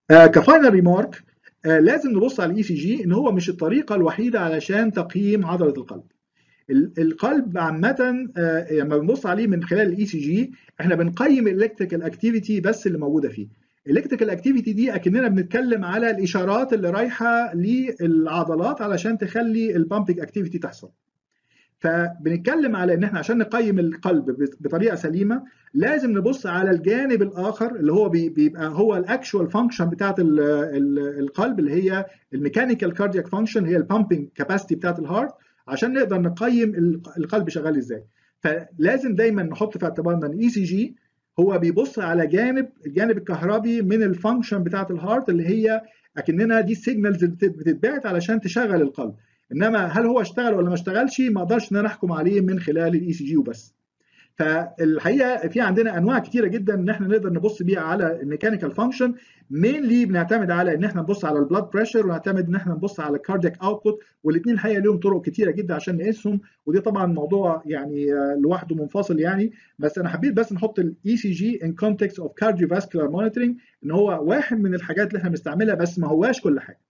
آه كفاينل ريمارك آه لازم نبص على الاي سي جي ان هو مش الطريقه الوحيده علشان تقييم عضله القلب القلب عامة لما بنبص عليه من خلال الاي سي جي احنا بنقيم الالكتريكال اكتيفيتي بس اللي موجوده فيه. الالكتريكال اكتيفيتي دي اكننا بنتكلم على الاشارات اللي رايحه للعضلات علشان تخلي البامبنج اكتيفيتي تحصل. فبنتكلم على ان احنا عشان نقيم القلب بطريقه سليمه لازم نبص على الجانب الاخر اللي هو بيبقى هو الاكشوال فانكشن بتاعت القلب اللي هي الميكانيكال كاردياك فانكشن هي البامبنج كاباسيتي بتاعت الهارت عشان نقدر نقيم القلب شغال ازاي فلازم دايما نحط في اعتبارنا ان الاي سي جي هو بيبص على جانب الجانب الكهربي من الفانكشن بتاعت الهارت اللي هي اكننا دي السيجنالز اللي بتتبعت علشان تشغل القلب انما هل هو اشتغل ولا ما اشتغلش ما اقدرش ان انا احكم عليه من خلال الاي سي جي وبس فالحقيقه في عندنا انواع كتيره جدا ان احنا نقدر نبص بيها على الميكانيكال فانكشن مينلي بنعتمد على ان احنا نبص على البلاد بريشر ونعتمد ان احنا نبص على الكاردياك اوتبوت والاثنين الحقيقه لهم طرق كتيره جدا عشان نقيسهم ودي طبعا موضوع يعني لوحده منفصل يعني بس انا حبيت بس نحط الاي سي جي ان كونتكست اوف كارديوفاسكولار مونيتورنج ان هو واحد من الحاجات اللي احنا بنستعملها بس ما هواش كل حاجه